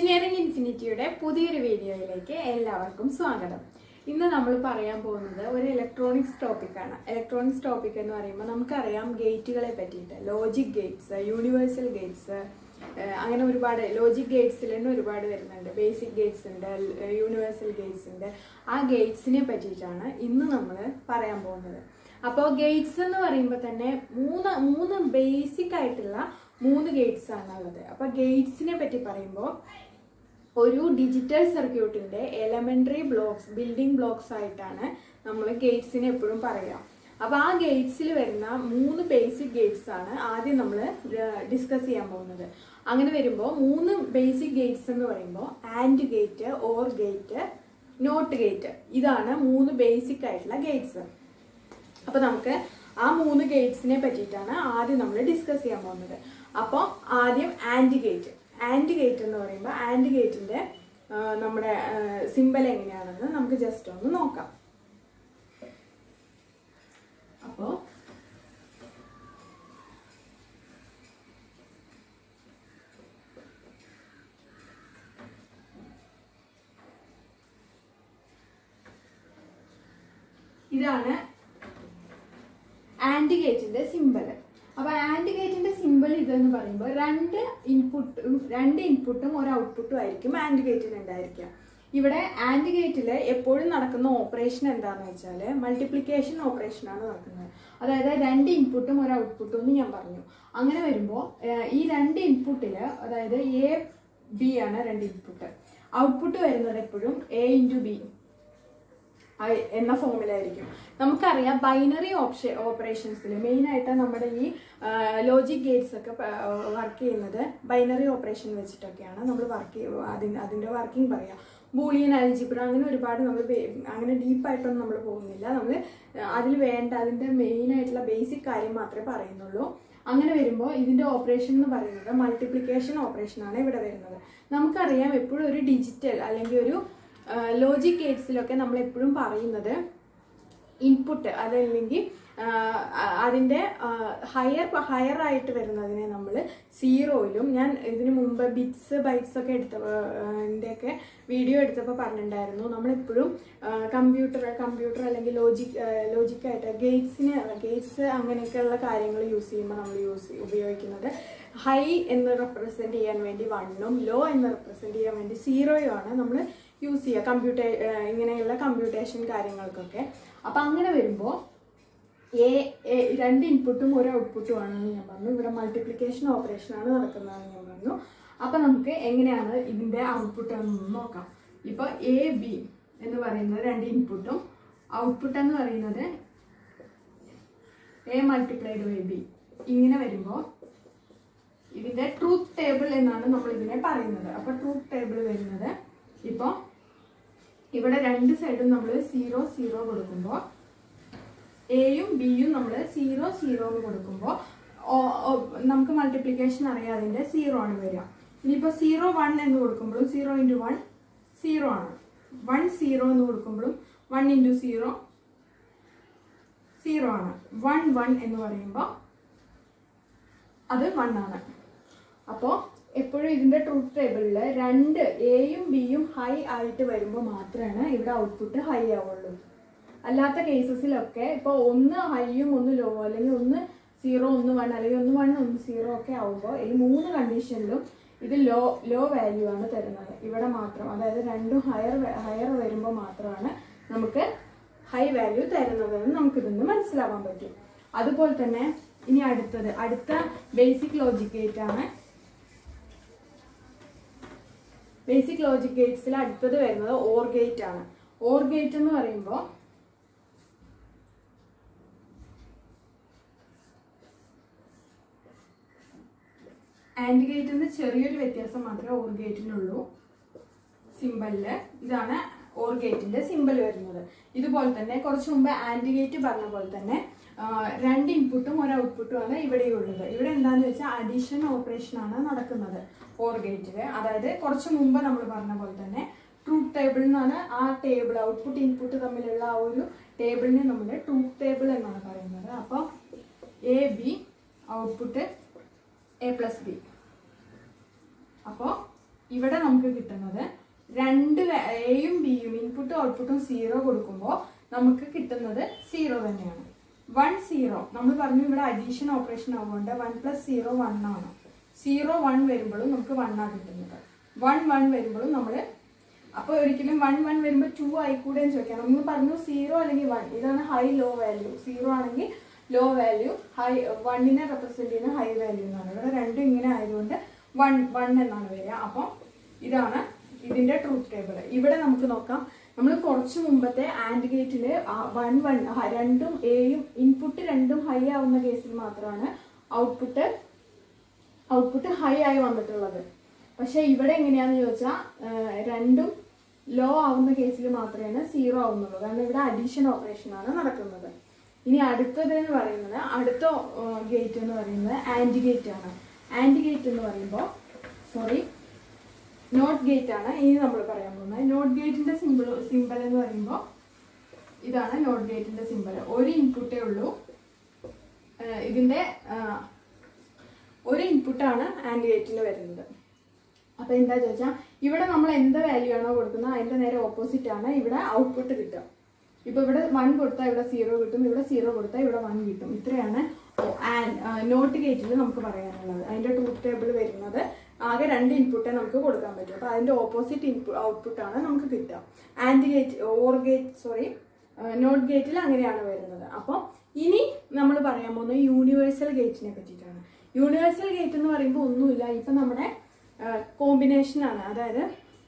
engineering ഇൻഫിനിറ്റിയുടെ പുതിയൊരു വീഡിയോയിലേക്ക് എല്ലാവർക്കും സ്വാഗതം ഇന്ന് നമ്മൾ പറയാൻ പോകുന്നത് ഒരു ഇലക്ട്രോണിക്സ് ടോപ്പിക്കാണ് ഇലക്ട്രോണിക്സ് ടോപ്പിക് എന്ന് പറയുമ്പോൾ നമുക്കറിയാം ഗേറ്റുകളെ പറ്റിയിട്ട് ലോജിക് ഗേറ്റ്സ് യൂണിവേഴ്സൽ ഗേറ്റ്സ് അങ്ങനെ ഒരുപാട് ലോജിക് ഗേറ്റ്സിൽ തന്നെ ഒരുപാട് വരുന്നുണ്ട് ബേസിക് ഗേറ്റ്സ് ഉണ്ട് യൂണിവേഴ്സൽ ഗേറ്റ്സ് ഉണ്ട് ആ ഗേറ്റ്സിനെ പറ്റിയിട്ടാണ് ഇന്ന് നമ്മൾ പറയാൻ പോകുന്നത് അപ്പോൾ ഗേറ്റ്സ് എന്ന് പറയുമ്പോൾ തന്നെ മൂന്ന് മൂന്ന് ബേസിക് ആയിട്ടുള്ള മൂന്ന് ഗേറ്റ്സ് ആണുള്ളത് അപ്പോൾ ഗേറ്റ്സിനെ പറ്റി പറയുമ്പോൾ ഒരു ഡിജിറ്റൽ സർക്യൂട്ടിന്റെ എലമെന്ററി ബ്ലോക്സ് ബിൽഡിംഗ് ബ്ലോക്സ് ആയിട്ടാണ് നമ്മൾ ഗേറ്റ്സിനെ എപ്പോഴും പറയുക അപ്പോൾ ആ ഗേറ്റ്സിൽ വരുന്ന മൂന്ന് ബേസിക് ഗേറ്റ്സ് ആണ് ആദ്യം നമ്മൾ ഡിസ്കസ് ചെയ്യാൻ പോകുന്നത് അങ്ങനെ വരുമ്പോൾ മൂന്ന് ബേസിക് ഗേറ്റ്സ് എന്ന് പറയുമ്പോൾ and gate or gate not gate ഇതാണ് മൂന്ന് ബേസിക് ആയിട്ടുള്ള ഗേറ്റ്സ് അപ്പൊ നമുക്ക് ആ മൂന്ന് ഗേറ്റ്സിനെ പറ്റിയിട്ടാണ് ആദ്യം നമ്മൾ ഡിസ്കസ് ചെയ്യാൻ പോകുന്നത് അപ്പോൾ ആദ്യം ആൻഡ് ഗേറ്റ് ആൻഡ് ഗേറ്റ് എന്ന് പറയുമ്പോൾ ആൻഡ് ഗേറ്റിന്റെ നമ്മുടെ സിമ്പൽ എങ്ങനെയാണെന്ന് നമുക്ക് ജസ്റ്റ് ഒന്ന് നോക്കാം അപ്പോൾ ഇതാണ് ആൻഡ് ഗേറ്റിന്റെ സിമ്പിൾ അപ്പൊ ആൻഡ് ഗേറ്റിന്റെ സിമ്പിൾ ഇതെന്ന് പറയുമ്പോൾ രണ്ട് ഇൻപുട്ടും രണ്ട് ഇൻപുട്ടും ഒരു ഔട്ട്പുട്ടും ആയിരിക്കും ആൻഡ് ഗേറ്റിൽ ഉണ്ടായിരിക്കുക ഇവിടെ ആൻഡ് ഗേറ്റിൽ എപ്പോഴും നടക്കുന്ന ഓപ്പറേഷൻ എന്താണെന്ന് വെച്ചാൽ മൾട്ടിപ്ലിക്കേഷൻ ഓപ്പറേഷൻ ആണ് നടക്കുന്നത് അതായത് രണ്ട് ഇൻപുട്ടും ഒരു ഔട്ട്പുട്ടും എന്ന് ഞാൻ പറഞ്ഞു അങ്ങനെ വരുമ്പോൾ ഈ രണ്ട് ഇൻപുട്ടിൽ അതായത് എ ബി ആണ് രണ്ട് ഇൻപുട്ട് ഔട്ട്പുട്ട് വരുന്നത് എപ്പോഴും എ ഇൻറ്റു ബി എന്ന ഫോമിലായിരിക്കും നമുക്കറിയാം ബൈനറി ഓപ്ഷൻ ഓപ്പറേഷൻസിൽ മെയിനായിട്ട് നമ്മുടെ ഈ ലോജിക് ഗേറ്റ്സ് ഒക്കെ വർക്ക് ചെയ്യുന്നത് ബൈനറി ഓപ്പറേഷൻ വെച്ചിട്ടൊക്കെയാണ് നമ്മൾ വർക്ക് അതിന് അതിൻ്റെ വർക്കിംഗ് പറയാം ബൂളിയൻ അൽജിബ്ര അങ്ങനെ ഒരുപാട് നമ്മൾ അങ്ങനെ ഡീപ്പായിട്ടൊന്നും നമ്മൾ പോകുന്നില്ല നമ്മൾ അതിൽ വേണ്ട അതിൻ്റെ മെയിൻ ആയിട്ടുള്ള ബേസിക് കാര്യം മാത്രമേ പറയുന്നുള്ളൂ അങ്ങനെ വരുമ്പോൾ ഇതിൻ്റെ ഓപ്പറേഷൻ എന്ന് പറയുന്നത് മൾട്ടിപ്ലിക്കേഷൻ ഓപ്പറേഷൻ ആണ് ഇവിടെ വരുന്നത് നമുക്കറിയാം എപ്പോഴും ഒരു ഡിജിറ്റൽ അല്ലെങ്കിൽ ഒരു ലോജിക് ഗേറ്റ്സിലൊക്കെ നമ്മൾ എപ്പോഴും പറയുന്നത് ഇൻപുട്ട് അതല്ലെങ്കിൽ അതിൻ്റെ ഹയർ ഹയർ ആയിട്ട് വരുന്നതിനെ നമ്മൾ സീറോയിലും ഞാൻ ഇതിനു മുമ്പ് ബിറ്റ്സ് ബൈറ്റ്സ് ഒക്കെ എടുത്തതിൻ്റെയൊക്കെ വീഡിയോ എടുത്തപ്പോൾ പറഞ്ഞിട്ടുണ്ടായിരുന്നു നമ്മളെപ്പോഴും കമ്പ്യൂട്ടർ കമ്പ്യൂട്ടർ അല്ലെങ്കിൽ ലോജിക് ലോജിക്കായിട്ട് ഗേറ്റ്സിന് ഗേറ്റ്സ് അങ്ങനെയൊക്കെയുള്ള കാര്യങ്ങൾ യൂസ് ചെയ്യുമ്പോൾ നമ്മൾ യൂസ് ഉപയോഗിക്കുന്നത് ഹൈ എന്ന് റെപ്രസെൻറ്റ് ചെയ്യാൻ വേണ്ടി വണ്ണും ലോ എന്ന് റെപ്രസെൻറ്റ് ചെയ്യാൻ വേണ്ടി സീറോയും ആണ് നമ്മൾ യൂസ് ചെയ്യുക കമ്പ്യൂട്ടേ ഇങ്ങനെയുള്ള കമ്പ്യൂട്ടേഷൻ കാര്യങ്ങൾക്കൊക്കെ അപ്പം അങ്ങനെ വരുമ്പോൾ എ രണ്ട് ഇൻപുട്ടും ഒരു ഔട്ട്പുട്ടും ആണെന്ന് ഞാൻ പറഞ്ഞു ഇവിടെ മൾട്ടിപ്ലിക്കേഷൻ ഓപ്പറേഷൻ ആണ് നടക്കുന്നതെന്ന് ഞാൻ പറഞ്ഞു അപ്പം നമുക്ക് എങ്ങനെയാണ് ഇതിൻ്റെ ഔട്ട്പുട്ട് എന്ന് നോക്കാം ഇപ്പോൾ എ ബി എന്ന് പറയുന്നത് രണ്ട് ഇൻപുട്ടും ഔട്ട്പുട്ട് എന്ന് പറയുന്നത് എ മൾട്ടിപ്ലൈഡ് ബൈ ബി ഇങ്ങനെ വരുമ്പോൾ ഇതിൻ്റെ ട്രൂത്ത് ടേബിൾ എന്നാണ് നമ്മൾ ഇതിനെ പറയുന്നത് അപ്പോൾ ട്രൂത്ത് ടേബിൾ വരുന്നത് ഇപ്പോൾ ഇവിടെ രണ്ട് സൈഡും നമ്മൾ സീറോ സീറോ കൊടുക്കുമ്പോൾ എയും ബിയും നമ്മൾ സീറോ സീറോ എന്ന് കൊടുക്കുമ്പോൾ നമുക്ക് മൾട്ടിപ്ലിക്കേഷൻ അറിയാം അതിൻ്റെ സീറോ ആണ് വരിക ഇനിയിപ്പോൾ സീറോ വൺ എന്ന് കൊടുക്കുമ്പോഴും സീറോ ഇൻറ്റു വൺ സീറോ ആണ് വൺ സീറോ എന്ന് കൊടുക്കുമ്പോഴും വൺ ഇൻറ്റു സീറോ സീറോ ആണ് വൺ വൺ എന്ന് പറയുമ്പോൾ അത് വൺ ആണ് അപ്പോൾ എപ്പോഴും ഇതിൻ്റെ ട്രൂത്ത് ടേബിളിൽ രണ്ട് എയും ബിയും ഹൈ ആയിട്ട് വരുമ്പോൾ മാത്രമാണ് ഇവിടെ ഔട്ട്പുട്ട് ഹൈ ആവുള്ളൂ അല്ലാത്ത കേസസിലൊക്കെ ഇപ്പോൾ ഒന്ന് ഹൈയും ഒന്ന് ലോ അല്ലെങ്കിൽ ഒന്ന് സീറോ ഒന്ന് വൺ അല്ലെങ്കിൽ ഒന്ന് വൺ ഒന്ന് സീറോ ഒക്കെ ആവുമ്പോൾ ഈ മൂന്ന് കണ്ടീഷനിലും ഇത് ലോ ലോ വാല്യൂ ആണ് തരുന്നത് ഇവിടെ മാത്രം അതായത് രണ്ടും ഹയർ ഹയർ വരുമ്പോൾ മാത്രമാണ് നമുക്ക് ഹൈ വാല്യൂ തരുന്നതെന്ന് നമുക്കിതൊന്ന് മനസ്സിലാവാൻ പറ്റും അതുപോലെ തന്നെ ഇനി അടുത്തത് അടുത്ത ബേസിക് ലോജിക് ഗേറ്റ് ആണ് ബേസിക് ലോജിക് ഗേറ്റ്സിൽ അടുത്തത് വരുന്നത് ഓർ ഗേറ്റ് ആണ് ഓർ ഗേറ്റ് എന്ന് പറയുമ്പോൾ ആൻഡ് ഗേറ്റിന് ചെറിയൊരു വ്യത്യാസം മാത്രമേ ഓർ ഗേറ്റിനുള്ളൂ സിമ്പലില് ഇതാണ് ഓർ ഗേറ്റിന്റെ സിമ്പൽ വരുന്നത് ഇതുപോലെ തന്നെ കുറച്ച് മുമ്പ് ആൻഡ് ഗേറ്റ് പറഞ്ഞ പോലെ തന്നെ രണ്ട് ഇൻപുട്ടും ഒരു ഔട്ട്പുട്ടും ആണ് ഇവിടെ ഉള്ളത് ഇവിടെ എന്താണെന്ന് വെച്ചാൽ അഡീഷൻ ഓപ്പറേഷൻ ആണ് നടക്കുന്നത് ഓർ ഗേറ്റില് അതായത് കുറച്ച് മുമ്പ് നമ്മൾ പറഞ്ഞ പോലെ തന്നെ ട്രൂത്ത് ടേബിൾ എന്നാണ് ആ ടേബിൾ ഔട്ട്പുട്ട് ഇൻപുട്ട് തമ്മിലുള്ള ആ ഒരു ടേബിളിനെ നമ്മൾ ട്രൂത്ത് ടേബിൾ എന്നാണ് പറയുന്നത് അപ്പോൾ A B output A plus B അപ്പോൾ ഇവിടെ നമുക്ക് കിട്ടുന്നത് രണ്ട് എയും ബിയും ഇൻപുട്ടും ഔട്ട്പുട്ടും സീറോ കൊടുക്കുമ്പോൾ നമുക്ക് കിട്ടുന്നത് സീറോ തന്നെയാണ് വൺ സീറോ നമ്മൾ പറഞ്ഞു ഇവിടെ അഡീഷൻ ഓപ്പറേഷൻ ആവുകൊണ്ട് വൺ പ്ലസ് സീറോ വൺ ആണ് സീറോ വൺ വരുമ്പോഴും നമുക്ക് വൺ ആണ് കിട്ടുന്നത് വൺ വൺ വരുമ്പോഴും നമ്മൾ അപ്പോൾ ഒരിക്കലും വൺ വൺ വരുമ്പോൾ ടു ആയിക്കൂടെ എന്ന് ചോദിക്കാം നമ്മൾ പറഞ്ഞു സീറോ അല്ലെങ്കിൽ വൺ ഇതാണ് ഹൈ ലോ വാല്യൂ സീറോ ആണെങ്കിൽ ലോ വാല്യൂ ഹൈ വണ്ണിനെ റെപ്രസെന്റ് ചെയ്യുന്ന ഹൈ വാല്യൂ എന്നാണ് ഇവിടെ രണ്ടും ഇങ്ങനെ ആയതുകൊണ്ട് വൺ വൺ എന്നാണ് വരിക അപ്പം ഇതാണ് ഇതിന്റെ ട്രൂത്ത് ടേബിൾ ഇവിടെ നമുക്ക് നോക്കാം നമ്മൾ കുറച്ച് മുമ്പത്തെ ആൻഡ് ഗേറ്റിൽ വൺ വൺ രണ്ടും എയും ഇൻപുട്ട് രണ്ടും ഹൈ ആവുന്ന കേസിൽ മാത്രമാണ് ഔട്ട്പുട്ട് ഔട്ട്പുട്ട് ഹൈ ആയി വന്നിട്ടുള്ളത് പക്ഷെ ഇവിടെ എങ്ങനെയാന്ന് ചോദിച്ചാൽ രണ്ടും ലോ ആവുന്ന കേസിൽ മാത്രമേ സീറോ ആവുന്നുള്ളൂ കാരണം ഇവിടെ അഡീഷൻ ഓപ്പറേഷൻ ആണ് നടക്കുന്നത് ഇനി അടുത്തത് എന്ന് പറയുന്നത് അടുത്ത ഗേറ്റ് എന്ന് പറയുന്നത് ആൻറ്റി ഗേറ്റ് ആണ് ആൻറ്റി ഗേറ്റ് എന്ന് പറയുമ്പോൾ സോറി നോട്ട് ഗേറ്റ് ആണ് ഇനി നമ്മൾ പറയാൻ പോകുന്നത് നോട്ട് ഗേറ്റിന്റെ സിമ്പിൾ സിമ്പിൾ എന്ന് പറയുമ്പോൾ ഇതാണ് നോട്ട് ഗേറ്റിന്റെ സിമ്പിൾ ഒരു ഇൻപുട്ടേ ഉള്ളൂ ഏഹ് ഇതിന്റെ ആഹ്, ഒരു ഇൻപുട്ടാണ് ആൻഡ് ഗേറ്റിന് വരുന്നത് അപ്പൊ എന്താ ചോദിച്ചാൽ ഇവിടെ നമ്മൾ എന്ത് വാല്യൂ ആണോ കൊടുക്കുന്നത് അതിന്റെ നേരെ ഓപ്പോസിറ്റ് ആണ് ഇവിടെ ഔട്ട്പുട്ട് കിട്ടുക ഇപ്പൊ ഇവിടെ വൺ കൊടുത്താൽ ഇവിടെ സീറോ കിട്ടും ഇവിടെ സീറോ കൊടുത്താൽ ഇവിടെ വൺ കിട്ടും ഇത്രയാണ് നോട്ട് ഗേറ്റിൽ നമുക്ക് പറയാനുള്ളത് അതിന്റെ ട്രൂത്ത് ടേബിൾ വരുന്നത് ആകെ രണ്ട് ഇൻപുട്ടേ നമുക്ക് കൊടുക്കാൻ പറ്റും അപ്പൊ അതിന്റെ ഓപ്പോസിറ്റ് ഇൻപുട്ട് ഔട്ട്പുട്ട് ആണ് നമുക്ക് കിട്ടുക and gate or gate sorry not ഗേറ്റിൽ അങ്ങനെയാണ് വരുന്നത് അപ്പോൾ ഇനി നമ്മൾ പറയാൻ പോകുന്നത് യൂണിവേഴ്സൽ ഗേറ്റിനെ പറ്റിയിട്ടാണ് യൂണിവേഴ്സൽ ഗേറ്റ് എന്ന് പറയുമ്പോൾ ഒന്നുമില്ല ഇപ്പം നമ്മുടെ കോമ്പിനേഷൻ ആണ് അതായത്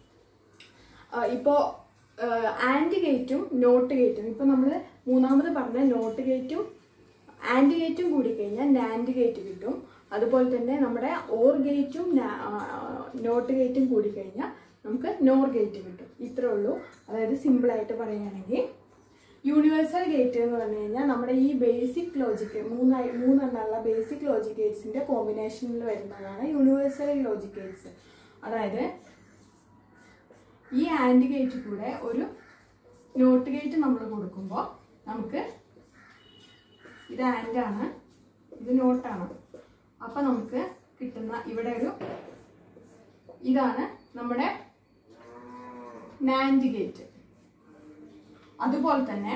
ഇപ്പോൾ ആൻഡ് ഗേറ്റും നോട്ട് ഗേറ്റും ഇപ്പം നമ്മൾ മൂന്നാമത് പറഞ്ഞ നോട്ട് ഗേറ്റും ആൻഡ് ഗേറ്റും കൂടി കഴിഞ്ഞാൽ നാൻഡ് ഗേറ്റ് കിട്ടും അതുപോലെ തന്നെ നമ്മുടെ ഓർ ഗേറ്റും നോട്ട് ഗേറ്റും കൂടി കഴിഞ്ഞാൽ നമുക്ക് നോർ ഗേറ്റ് കിട്ടും ഇത്രേ ഉള്ളൂ അതായത് സിമ്പിളായിട്ട് പറയുകയാണെങ്കിൽ യൂണിവേഴ്സൽ ഗേറ്റ് എന്ന് പറഞ്ഞു കഴിഞ്ഞാൽ നമ്മുടെ ഈ ബേസിക് ലോജിക് മൂന്നായി മൂന്നെണ്ണമുള്ള ബേസിക് ലോജിക് ഗേറ്റ്സിന്റെ കോമ്പിനേഷനിൽ വരുന്നതാണ് യൂണിവേഴ്സൽ ലോജിക് ഗേറ്റ്സ് അതായത് ഈ ആൻഡ് ഗേറ്റ് കൂടെ ഒരു നോട്ട് ഗേറ്റ് നമ്മൾ കൊടുക്കുമ്പോൾ നമുക്ക് ഇത് ആൻഡ് ആണ് ഇത് നോട്ടാണ് അപ്പൊ നമുക്ക് കിട്ടുന്ന ഇവിടെ ഒരു ഇതാണ് നമ്മുടെ നാൻഡ് ഗേറ്റ് അതുപോലെ തന്നെ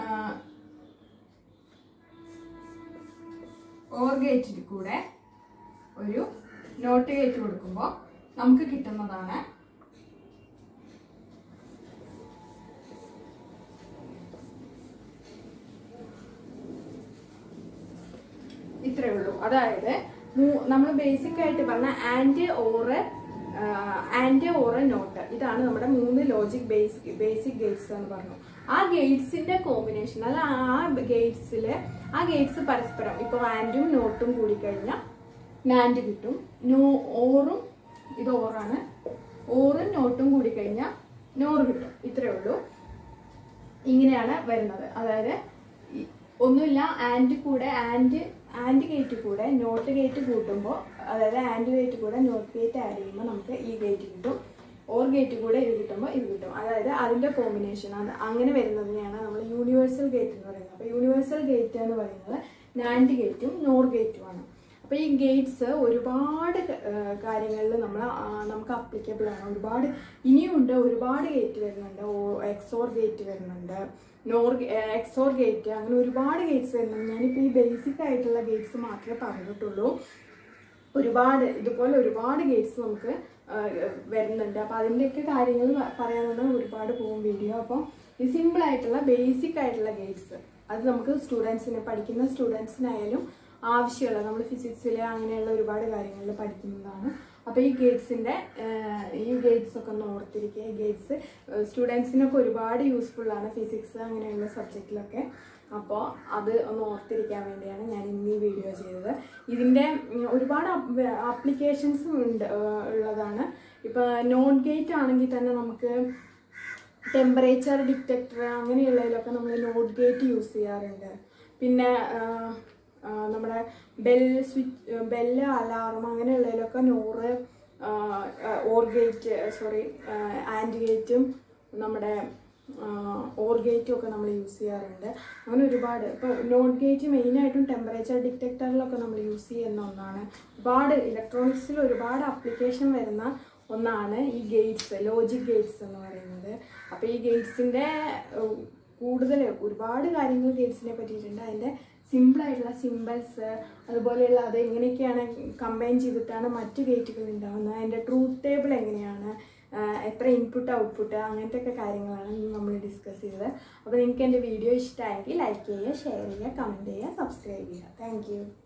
ഓർ ഗേറ്റിൽ കൂടെ ഒരു നോട്ട് ഗേറ്റ് കൊടുക്കുമ്പോൾ നമുക്ക് കിട്ടുന്നതാണ് ഇത്രയേ ഉള്ളൂ അതായത് നമ്മൾ ബേസിക് ആയിട്ട് പറഞ്ഞ ആൻഡ് ഓറ് ആൻഡ് ഓറ് നോട്ട് ഇതാണ് നമ്മുടെ മൂന്ന് ലോജിക് ബേസിക് ബേസിക് ഗേറ്റ്സ് എന്ന് പറഞ്ഞു ആ ഗേറ്റ്സിന്റെ കോമ്പിനേഷൻ അല്ല ആ ഗേറ്റ്സിൽ ആ ഗേറ്റ്സ് പരസ്പരം ഇപ്പോൾ ആൻഡും നോട്ടും കൂടി കഴിഞ്ഞാൽ നാൻഡ് കിട്ടും നോ ഓറും ഇത് ഓറാണ് ഓറും നോട്ടും കൂടി കഴിഞ്ഞാൽ നോറ് കിട്ടും ഇത്രയേ ഉള്ളൂ ഇങ്ങനെയാണ് വരുന്നത് അതായത് ഈ- ഒന്നുമില്ല ആൻഡ് കൂടെ ആൻഡ് ആൻഡ് ഗേറ്റ് കൂടെ നോട്ട് ഗേറ്റ് കൂട്ടുമ്പോൾ അതായത് ആൻഡ് ഗേറ്റ് കൂടെ നോട്ട് ഗേറ്റ് ആഡ് ചെയ്യുമ്പോൾ നമുക്ക് ഈ ഗേറ്റ് കിട്ടും ഓർ ഗേറ്റ് കൂടെ ഇത് കിട്ടുമ്പോൾ ഇത് കിട്ടും അതായത് അതിന്റെ കോമ്പിനേഷൻ അത് അങ്ങനെ വരുന്നതിനെയാണ് നമ്മൾ യൂണിവേഴ്സൽ ഗേറ്റ് എന്ന് പറയുന്നത് അപ്പോൾ യൂണിവേഴ്സൽ ഗേറ്റ് എന്ന് പറയുന്നത് നാൻഡ് ഗേറ്റും നോർ ഗേറ്റുമാണ് അപ്പോൾ ഈ ഗേറ്റ്സ് ഒരുപാട് കാര്യങ്ങളിൽ നമ്മൾ നമുക്ക് അപ്ലിക്കബിൾ ആണ് ഒരുപാട് ഇനിയുണ്ട് ഒരുപാട് ഗേറ്റ് വരുന്നുണ്ട് ഓ എക്സോർ ഗേറ്റ് വരുന്നുണ്ട് നോർ എക്സോർ ഗേറ്റ് അങ്ങനെ ഒരുപാട് ഗേറ്റ്സ് വരുന്നുണ്ട് ഞാനിപ്പോൾ ഈ ബേസിക് ആയിട്ടുള്ള ഗേറ്റ്സ് മാത്രമേ പറഞ്ഞിട്ടുള്ളൂ ഒരുപാട് ഇതുപോലെ ഒരുപാട് ഗേറ്റ്സ് നമുക്ക് ആ, വരുന്നുണ്ട് അപ്പോൾ അതിൻ്റെയൊക്കെ കാര്യങ്ങൾ പറയാനുള്ള ഒരുപാട് പോകും വീഡിയോ അപ്പം ഈ സിമ്പിൾ ആയിട്ടുള്ള ബേസിക് ആയിട്ടുള്ള ഗേറ്റ്സ് അത് നമുക്ക് സ്റ്റുഡൻസിന് പഠിക്കുന്ന സ്റ്റുഡൻസിനായാലും ആവശ്യമുള്ള നമ്മൾ ഫിസിക്സിൽ അങ്ങനെയുള്ള ഒരുപാട് കാര്യങ്ങളിൽ പഠിക്കുന്നതാണ് അപ്പോൾ ഈ ഗേറ്റ്സിൻ്റെ ഈ ഗേറ്റ്സ് ഒക്കെ ഒന്ന് ഓർത്തിരിക്കുക ഈ ഗേറ്റ്സ് സ്റ്റുഡൻസിനൊക്കെ ഒരുപാട് യൂസ്ഫുൾ ആണ് ഫിസിക്സ് അങ്ങനെയുള്ള സബ്ജക്റ്റിലൊക്കെ അപ്പോൾ അത് ഒന്ന് ഓർത്തിരിക്കാൻ വേണ്ടിയാണ് ഞാൻ ഇന്ന് ഈ വീഡിയോ ചെയ്തത് ഇതിൻ്റെ ഉം, ഒരുപാട് ആപ്ലിക്കേഷൻസും ഉണ്ട് ആ, ഉള്ളതാണ് ഇപ്പോൾ നോൺ ഗേറ്റ് ആണെങ്കിൽ തന്നെ നമുക്ക് ടെമ്പറേച്ചർ ഡിറ്റക്ടർ അങ്ങനെയുള്ളതിലൊക്കെ നമ്മൾ നോട്ട് ഗേറ്റ് യൂസ് ചെയ്യാറുണ്ട് പിന്നെ ആ, ആ, നമ്മുടെ ബെൽ സ്വിച്ച് ബെല്ല് അലാറം അങ്ങനെയുള്ളതിലൊക്കെ NOR or gate sorry and ഗേറ്റും നമ്മുടെ ഓർ ഗേറ്റും ഒക്കെ നമ്മൾ യൂസ് ചെയ്യാറുണ്ട് അങ്ങനെ ഒരുപാട് ഇപ്പോൾ നോട്ട് ഗേറ്റ് മെയിനായിട്ടും ടെമ്പറേച്ചർ ഡിറ്റക്ടറിലൊക്കെ നമ്മൾ യൂസ് ചെയ്യുന്ന ഒന്നാണ് ഒരുപാട് ഇലക്ട്രോണിക്സിൽ ഒരുപാട് അപ്ലിക്കേഷൻ വരുന്ന ഒന്നാണ് ഈ ഗേറ്റ്സ് ലോജിക് ഗേറ്റ്സ് എന്ന് പറയുന്നത് അപ്പോൾ ഈ ഗേറ്റ്സിൻ്റെ കൂടുതൽ ഒരുപാട് കാര്യങ്ങൾ ഗേറ്റ്സിനെ പറ്റിയിട്ടുണ്ട് അതിൻ്റെ സിമ്പിളായിട്ടുള്ള സിമ്പിൾസ് അതുപോലെയുള്ള അത് എങ്ങനെയൊക്കെയാണ് കമ്പൈൻ ചെയ്തിട്ടാണ് മറ്റ് ഗേറ്റുകൾ ഉണ്ടാകുന്നത് അതിൻ്റെ ട്രൂത്ത് ടേബിൾ എങ്ങനെയാണ് ആഹ് എത്ര ഇൻപുട്ട് ഔട്ട്പുട്ട് അങ്ങനത്തെ ഒക്കെ കാര്യങ്ങളാണ് ഇന്ന് നമ്മൾ ഡിസ്കസ് ചെയ്തത് അപ്പോൾ നിങ്ങൾക്ക് എൻ്റെ വീഡിയോ ഇഷ്ടമായെങ്കിൽ ലൈക്ക് ചെയ്യുക ഷെയർ ചെയ്യുക കമൻറ്റ് ചെയ്യുക സബ്സ്ക്രൈബ് ചെയ്യുക താങ്ക്